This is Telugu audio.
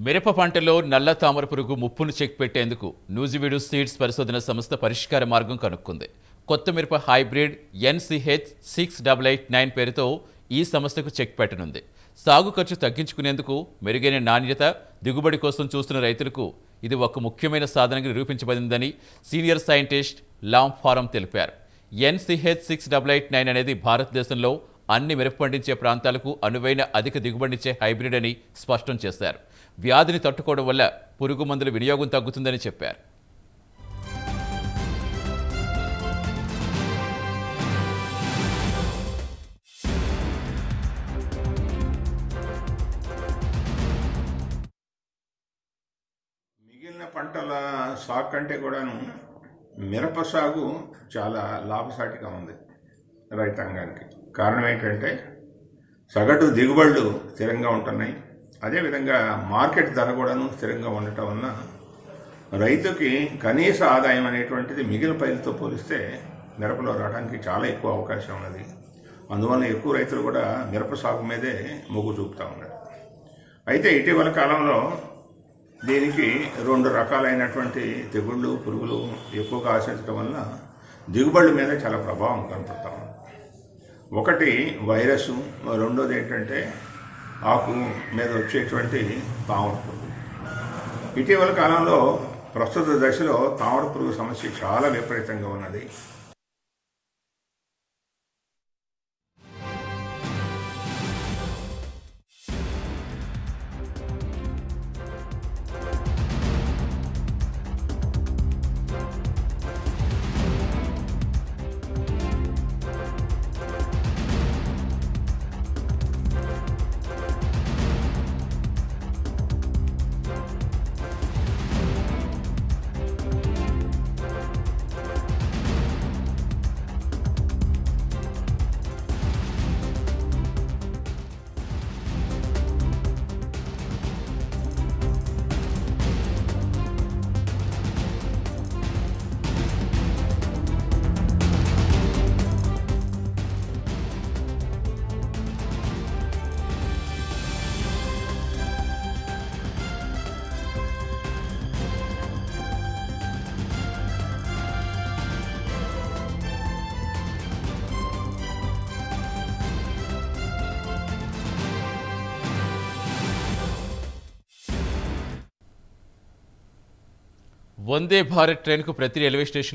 మిరప పంటలో నల్ల తామర పురుగు ముప్పును చెక్ పెట్టేందుకు న్యూజివీడు సీడ్స్ పరిశోధన సంస్థ పరిష్కార మార్గం కనుక్కుంది కొత్త మిరప hybrid NCH six double eight nine పేరుతో ఈ సంస్థకు చెక్ పెట్టనుంది సాగు ఖర్చు తగ్గించుకునేందుకు మెరుగైన నాణ్యత దిగుబడి కోసం చూస్తున్న రైతులకు ఇది ఒక ముఖ్యమైన సాధనంగా నిరూపించబడిందని సీనియర్ సైంటిస్ట్ లామ్ ఫారం తెలిపారు NCH six double eight nine అనేది భారతదేశంలో అన్ని మిరప పండించే ప్రాంతాలకు అనువైన అధిక దిగుబడినిచ్చే హైబ్రిడ్ అని స్పష్టం చేశారు వ్యాధిని తట్టుకోవడం వల్ల పురుగు మందుల వినియోగం తగ్గుతుందని చెప్పారు మిగిలిన పంటల సాగు కంటే కూడాను మిరప సాగు చాలా లాభసాటిగా ఉంది రైతాంగానికి కారణం ఏంటంటే సగటు దిగుబడులు స్థిరంగా ఉంటున్నాయి అదేవిధంగా మార్కెట్ ధర కూడాను స్థిరంగా ఉండటం వలన రైతుకి కనీస ఆదాయం అనేటువంటిది మిగిలిన పైరులతో పోలిస్తే మిరపలో రావడానికి చాలా ఎక్కువ అవకాశం ఉన్నది అందువల్ల ఎక్కువ రైతులు కూడా మిరప సాగు మీదే మొగ్గు చూపుతా ఉన్నారు అయితే ఇటీవల కాలంలో దీనికి రెండు రకాలైనటువంటి తెగుళ్ళు పురుగులు ఎక్కువగా ఆశించడం వల్ల దిగుబడుల మీద చాలా ప్రభావం కనపడతా ఉంది ఒకటి వైరస్ రెండోది ఏంటంటే ఆకు మీద వచ్చేటువంటి తామర పురుగు ఇటీవల కాలంలో ప్రస్తుత దశలో తామర పురుగు సమస్య చాలా విపరీతంగా ఉన్నది వందే భారత్ ట్రైన్కు ప్రతి రైల్వే స్టేషన్